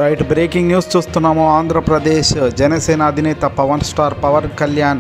Right breaking news చూస్తున్నాము ఆంధ్రప్రదేశ్ జనసేన అధినేత Pawan star Pawan Kalyan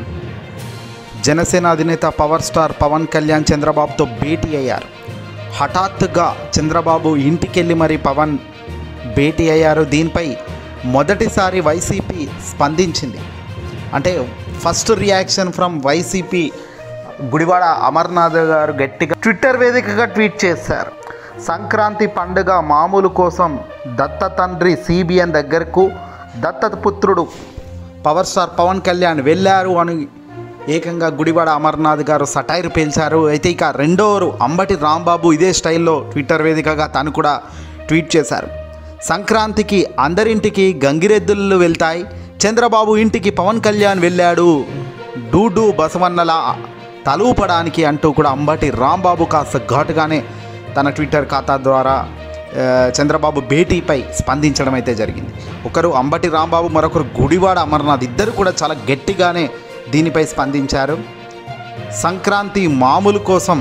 Janasena అధినేత పవర్ స్టార్ పవన్ కళ్యాణ్ చంద్రబాబుతో భేటీ అయ్యారు హఠాత్తుగా చంద్రబాబు ఇంటికెళ్ళి మరి పవన్ భేటీ అయ్యారు దీనిపై మొదటిసారి వైసీపీ స్పందించింది అంటే first reaction from YCP Gudivada Amarnath garu గట్టిగా ట్విట్టర్ వేదికగా ట్వీట్ చేశారు సంక్రాంతి పండుగ మామూలు కోసం దత్త తండ్రి సిబిఎన్ దగ్గరకు దత్తత పుత్రుడు పవర్ స్టార్ పవన్ కళ్యాణ్ వెళ్ళారు అని ఏకంగా గుడివాడ అమర్నాథ్ గారు సటైర్ పేల్చారు అయితే ఇక రెండోరు అంబటి రాంబాబు ఇదే స్టైల్లో ట్విట్టర్ వేదికగా తను కూడా ట్వీట్ చేశారు సంక్రాంతికి అందరింటికి గంగిరెద్దులు వెళ్తాయి చంద్రబాబు ఇంటికి పవన్ కళ్యాణ్ వెళ్ళాడు డూడు బసవన్నల తలూపడానికి అంటూ కూడా అంబటి రాంబాబు కాస్త ఘాటుగానే తన ట్విట్టర్ ఖాతా ద్వారా ఆ, చంద్రబాబు భేటీపై స్పందించడం అయితే జరిగింది ఒకరు అంబటి రాంబాబు మరొకరు గుడివాడ అమర్నాథ్ ఇద్దరు కూడా చాలా గట్టిగానే దీనిపై స్పందించారు సంక్రాంతి మామూలు కోసం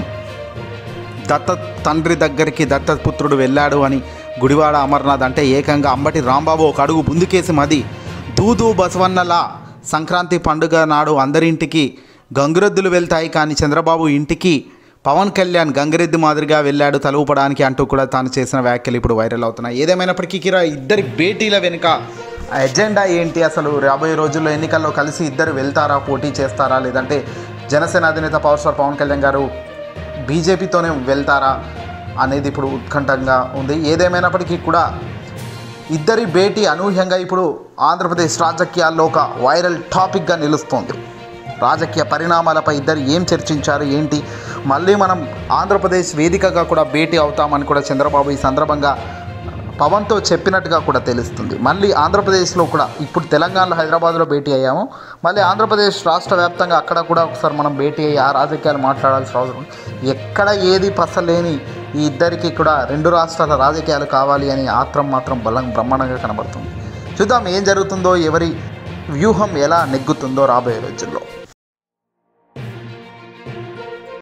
దత్త తండ్రి దగ్గరికి దత్తపుత్రుడు వెళ్ళాడు అని గుడివాడ అమర్నాథ్ అంటే ఏకంగా అంబటి రాంబాబు ఒక అడుగు ముందుకేసి మది దూదు బసవన్నలా సంక్రాంతి పండుగ నాడు అందరింటికి గంగిరెద్దులు వెళ్తాయి కానీ చంద్రబాబు ఇంటికి పవన్ కళ్యాణ్ గంగిరెద్దు మాదిరిగా వెళ్ళాడు తలుపడానికి అంటూ కూడా తాను చేసిన వ్యాఖ్యలు ఇప్పుడు వైరల్ అవుతున్నాయి ఏదేమైనప్పటికీ కిరా ఇద్దరి భేటీల వెనుక ఆ ఎజెండా ఏంటి అసలు రాబోయే రోజుల్లో ఎన్నికల్లో కలిసి ఇద్దరు వెళ్తారా పోటీ చేస్తారా లేదంటే జనసేన అధినేత పవర్ స్టార్ పవన్ కళ్యాణ్ గారు బీజేపీతోనే వెళ్తారా అనేది ఇప్పుడు ఉత్కంఠంగా ఉంది ఏదేమైనప్పటికీ కూడా ఇద్దరి భేటీ అనూహ్యంగా ఇప్పుడు ఆంధ్రప్రదేశ్ రాజకీయాల్లో ఒక వైరల్ టాపిక్గా నిలుస్తోంది రాజకీయ పరిణామాలపై ఇద్దరు ఏం చర్చించారు ఏంటి మళ్ళీ మనం ఆంధ్రప్రదేశ్ వేదికగా కూడా భేటీ అవుతామని కూడా చంద్రబాబు ఈ సందర్భంగా పవన్తో చెప్పినట్టుగా కూడా తెలుస్తుంది మళ్ళీ ఆంధ్రప్రదేశ్లో కూడా ఇప్పుడు తెలంగాణలో హైదరాబాద్లో భేటీ అయ్యాము మళ్ళీ ఆంధ్రప్రదేశ్ రాష్ట్ర వ్యాప్తంగా అక్కడ కూడా ఒకసారి మనం భేటీ అయ్యి ఆ రాజకీయాలు మాట్లాడాల్సిన అవసరం ఉంది. ఎక్కడ ఏది పసలేని ఈ ఇద్దరికి కూడా రెండు రాష్ట్రాల రాజకీయాలు కావాలి అని ఆత్రం మాత్రం బలం బ్రహ్మాండంగా కనబడుతుంది చూద్దాం ఏం జరుగుతుందో ఎవరి వ్యూహం ఎలా నెగ్గుతుందో రాబోయే రోజుల్లో